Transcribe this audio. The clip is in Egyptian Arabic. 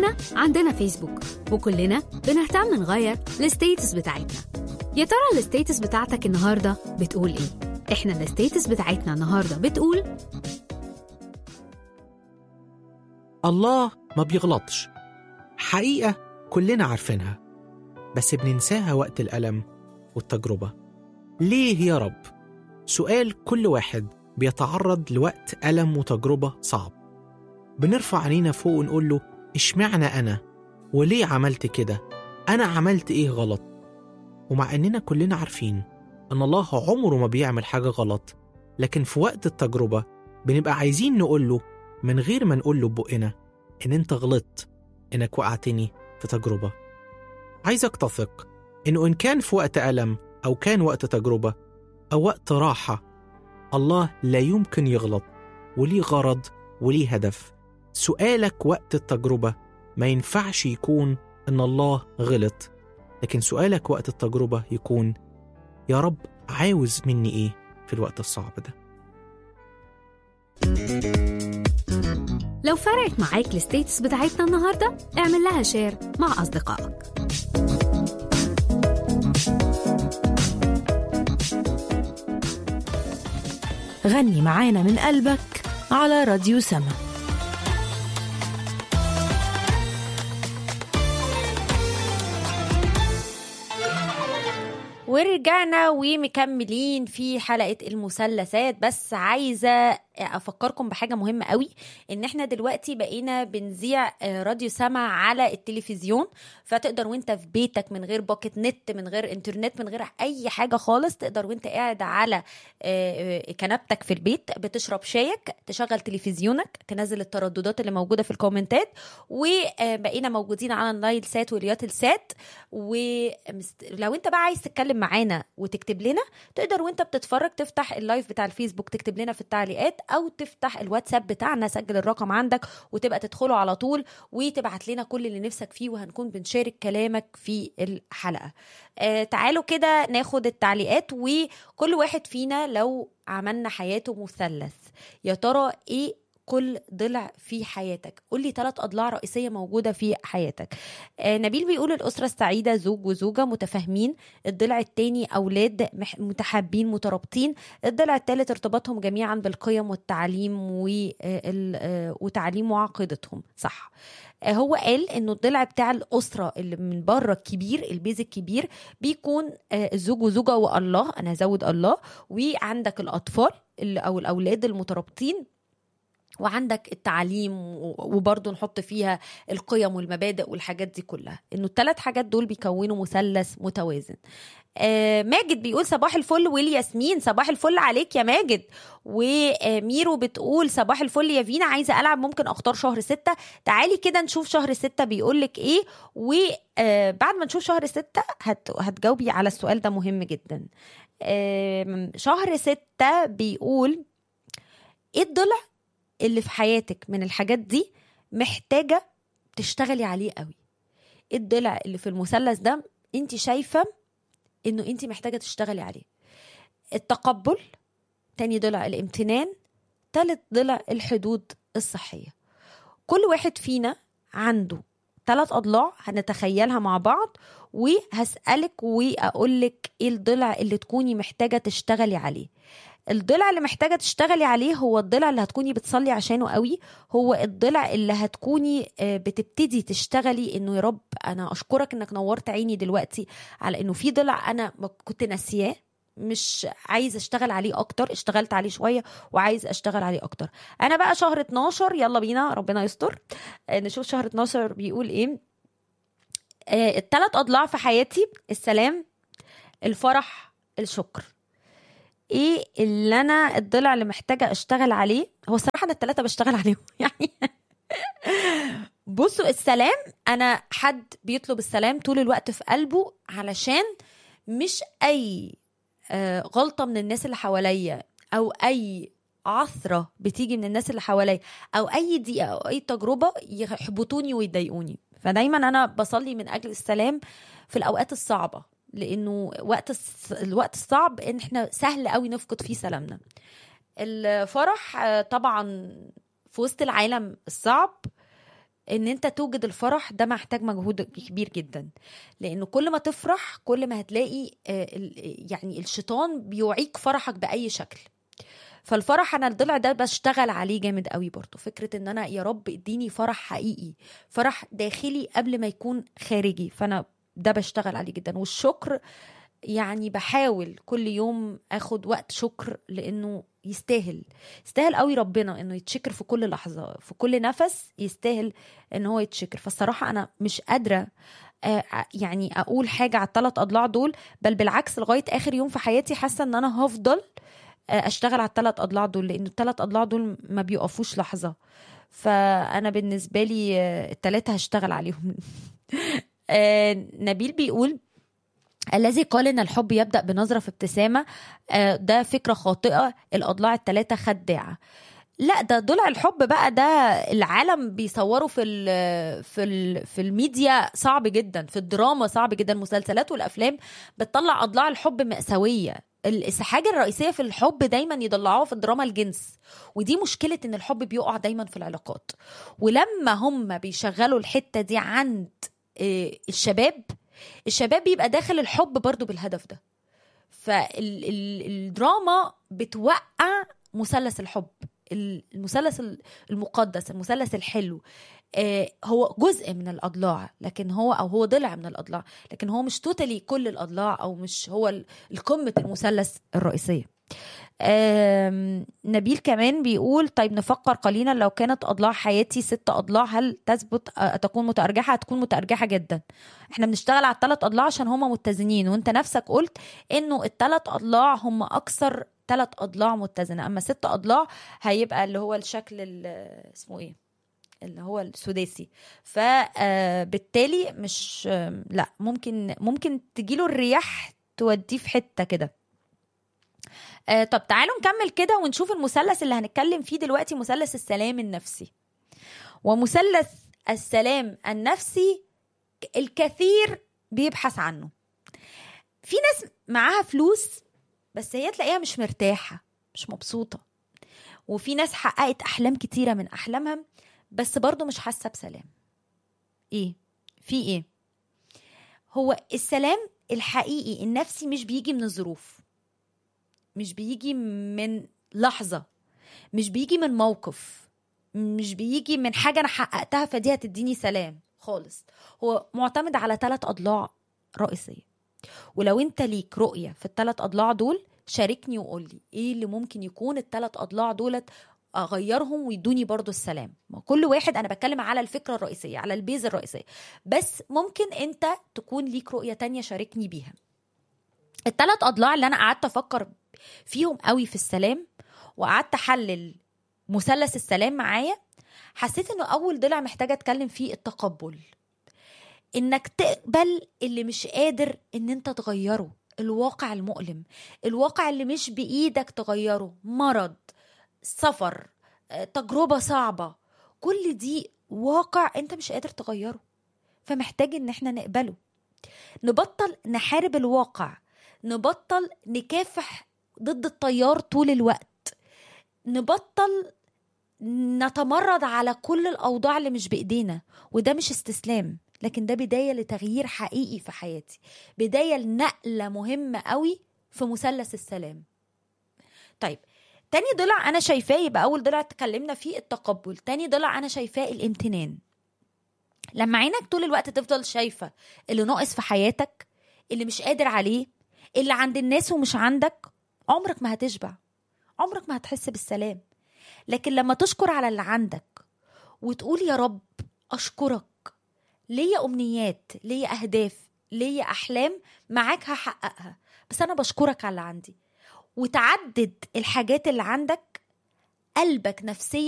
كلنا عندنا فيسبوك وكلنا بنهتم نغير الستيتس بتاعتنا يا ترى الستيتس بتاعتك النهارده بتقول ايه احنا الستيتس بتاعتنا النهارده بتقول الله ما بيغلطش حقيقة كلنا عارفينها بس بننساها وقت الألم والتجربة ليه يا رب؟ سؤال كل واحد بيتعرض لوقت ألم وتجربة صعب بنرفع عينينا فوق ونقول له اشمعنى أنا؟ وليه عملت كده؟ أنا عملت إيه غلط؟ ومع إننا كلنا عارفين إن الله عمره ما بيعمل حاجة غلط لكن في وقت التجربة بنبقى عايزين نقول له من غير ما نقول له ببقنا إن أنت غلطت إنك وقعتني في تجربة عايزك تثق إنه إن كان في وقت ألم أو كان وقت تجربة أو وقت راحة الله لا يمكن يغلط وليه غرض وليه هدف سؤالك وقت التجربة ما ينفعش يكون إن الله غلط لكن سؤالك وقت التجربة يكون يا رب عاوز مني إيه في الوقت الصعب ده لو فرقت معاك الستيتس بتاعتنا النهارده اعمل لها شير مع اصدقائك غني معانا من قلبك على راديو سما ورجعنا ومكملين في حلقة المثلثات بس عايزة أفكركم بحاجة مهمة قوي إن إحنا دلوقتي بقينا بنذيع آه، راديو سما على التلفزيون فتقدر وانت في بيتك من غير باكت نت من غير انترنت من غير أي حاجة خالص تقدر وانت قاعد على آه، آه، كنبتك في البيت بتشرب شايك تشغل تلفزيونك تنزل الترددات اللي موجودة في الكومنتات وبقينا موجودين على النايل سات والياتل سات ولو انت بقى عايز تتكلم معانا وتكتب لنا تقدر وانت بتتفرج تفتح اللايف بتاع الفيسبوك تكتب لنا في التعليقات او تفتح الواتساب بتاعنا سجل الرقم عندك وتبقى تدخله على طول وتبعت لنا كل اللي نفسك فيه وهنكون بنشارك كلامك في الحلقه آه تعالوا كده ناخد التعليقات وكل واحد فينا لو عملنا حياته مثلث يا ترى ايه كل ضلع في حياتك قول لي ثلاث اضلاع رئيسيه موجوده في حياتك آه نبيل بيقول الاسره السعيده زوج وزوجه متفاهمين الضلع الثاني اولاد مح- متحابين مترابطين الضلع الثالث ارتباطهم جميعا بالقيم والتعليم وال- آه، وتعليم وعقيدتهم صح آه، هو قال انه الضلع بتاع الاسره اللي من بره الكبير البيز الكبير بيكون آه، الزوج وزوجه والله انا هزود الله وعندك الاطفال اللي- او الاولاد المترابطين وعندك التعليم و- وبرضه نحط فيها القيم والمبادئ والحاجات دي كلها انه الثلاث حاجات دول بيكونوا مثلث متوازن آه ماجد بيقول صباح الفل والياسمين صباح الفل عليك يا ماجد وميرو بتقول صباح الفل يا فينا عايزه العب ممكن اختار شهر ستة تعالي كده نشوف شهر ستة بيقول لك ايه وبعد ما نشوف شهر ستة هت هتجاوبي على السؤال ده مهم جدا آم، شهر ستة بيقول ايه الضلع اللي في حياتك من الحاجات دي محتاجة تشتغلي عليه قوي ايه الضلع اللي في المثلث ده انت شايفة انه انت محتاجة تشتغلي عليه التقبل تاني ضلع الامتنان تالت ضلع الحدود الصحية كل واحد فينا عنده ثلاث أضلاع هنتخيلها مع بعض وهسألك وأقولك إيه الضلع اللي تكوني محتاجة تشتغلي عليه الضلع اللي محتاجة تشتغلي عليه هو الضلع اللي هتكوني بتصلي عشانه قوي هو الضلع اللي هتكوني آه، بتبتدي تشتغلي انه يا رب انا اشكرك انك نورت عيني دلوقتي على انه في ضلع انا ما كنت ناسياه مش عايز اشتغل عليه اكتر اشتغلت عليه شويه وعايز اشتغل عليه اكتر انا بقى شهر 12 يلا بينا ربنا يستر آه، نشوف شهر 12 بيقول ايه آه، الثلاث اضلاع في حياتي السلام الفرح الشكر ايه اللي انا الضلع اللي محتاجه اشتغل عليه هو الصراحه انا الثلاثه بشتغل عليهم يعني بصوا السلام انا حد بيطلب السلام طول الوقت في قلبه علشان مش اي آه، غلطه من الناس اللي حواليا او اي عثره بتيجي من الناس اللي حواليا او اي ضيقه او اي تجربه يحبطوني ويضايقوني فدايما انا بصلي من اجل السلام في الاوقات الصعبه لانه وقت الص- الوقت الصعب ان احنا سهل قوي نفقد فيه سلامنا الفرح آه، طبعا في وسط العالم الصعب ان انت توجد الفرح ده محتاج مجهود كبير جدا لان كل ما تفرح كل ما هتلاقي آه، ال- يعني الشيطان بيعيق فرحك باي شكل فالفرح انا الضلع ده بشتغل عليه جامد قوي برضو فكره ان انا يا رب اديني فرح حقيقي فرح داخلي قبل ما يكون خارجي فانا ده بشتغل عليه جدا والشكر يعني بحاول كل يوم اخد وقت شكر لانه يستاهل يستاهل قوي ربنا انه يتشكر في كل لحظه في كل نفس يستاهل ان هو يتشكر فالصراحه انا مش قادره آه، يعني اقول حاجه على الثلاث اضلاع دول بل بالعكس لغايه اخر يوم في حياتي حاسه ان انا هفضل آه، اشتغل على الثلاث اضلاع دول لان الثلاث اضلاع دول ما بيقفوش لحظه فانا بالنسبه لي آه، التلاته هشتغل عليهم آه، نبيل بيقول الذي قال ان الحب يبدا بنظره في ابتسامه آه، ده فكره خاطئه الاضلاع الثلاثه خداعه لا ده ضلع الحب بقى ده العالم بيصوروا في ال في ال في الميديا صعب جدا في الدراما صعب جدا المسلسلات والافلام بتطلع اضلاع الحب مأساويه الحاجة الرئيسية في الحب دايما يضلعوها في الدراما الجنس ودي مشكلة ان الحب بيقع دايما في العلاقات ولما هم بيشغلوا الحتة دي عند آه، الشباب الشباب بيبقى داخل الحب برضو بالهدف ده فالدراما بتوقع مثلث الحب المثلث المقدس المثلث الحلو آه، هو جزء من الاضلاع لكن هو او هو ضلع من الاضلاع لكن هو مش توتالي كل الاضلاع او مش هو ال- القمه المثلث الرئيسيه آم، نبيل كمان بيقول طيب نفكر قليلا لو كانت اضلاع حياتي ست اضلاع هل تثبت آه، تكون متارجحه هتكون متارجحه جدا احنا بنشتغل على الثلاث اضلاع عشان هما متزنين وانت نفسك قلت انه الثلاث اضلاع هم اكثر ثلاث اضلاع متزنه اما ست اضلاع هيبقى اللي هو الشكل ال- اسمه ايه اللي هو السداسي فبالتالي مش آم، لا ممكن ممكن تجيله الرياح توديه في حته كده آه طب تعالوا نكمل كده ونشوف المثلث اللي هنتكلم فيه دلوقتي مثلث السلام النفسي ومثلث السلام النفسي الكثير بيبحث عنه في ناس معاها فلوس بس هي تلاقيها مش مرتاحة مش مبسوطة وفي ناس حققت أحلام كتيرة من أحلامها بس برضو مش حاسة بسلام إيه؟ في إيه؟ هو السلام الحقيقي النفسي مش بيجي من الظروف مش بيجي من لحظة مش بيجي من موقف مش بيجي من حاجة أنا حققتها فدي هتديني سلام خالص هو معتمد على ثلاث أضلاع رئيسية ولو انت ليك رؤية في الثلاث أضلاع دول شاركني وقول لي ايه اللي ممكن يكون الثلاث أضلاع دولت اغيرهم ويدوني برضو السلام ما كل واحد انا بتكلم على الفكرة الرئيسية على البيز الرئيسية بس ممكن انت تكون ليك رؤية تانية شاركني بيها الثلاث أضلاع اللي انا قعدت افكر فيهم قوي في السلام وقعدت احلل مثلث السلام معايا حسيت انه اول ضلع محتاجه اتكلم فيه التقبل انك تقبل اللي مش قادر ان انت تغيره الواقع المؤلم الواقع اللي مش بايدك تغيره مرض سفر آه، تجربه صعبه كل دي واقع انت مش قادر تغيره فمحتاج ان احنا نقبله نبطل نحارب الواقع نبطل نكافح ضد التيار طول الوقت نبطل نتمرد على كل الاوضاع اللي مش بايدينا وده مش استسلام لكن ده بدايه لتغيير حقيقي في حياتي بدايه لنقله مهمه قوي في مثلث السلام طيب تاني ضلع انا شايفاه يبقى اول ضلع اتكلمنا فيه التقبل تاني ضلع انا شايفاه الامتنان لما عينك طول الوقت تفضل شايفه اللي ناقص في حياتك اللي مش قادر عليه اللي عند الناس ومش عندك عمرك ما هتشبع عمرك ما هتحس بالسلام لكن لما تشكر على اللي عندك وتقول يا رب اشكرك ليا امنيات ليا اهداف ليا احلام معاك هحققها بس انا بشكرك على اللي عندي وتعدد الحاجات اللي عندك قلبك نفسيا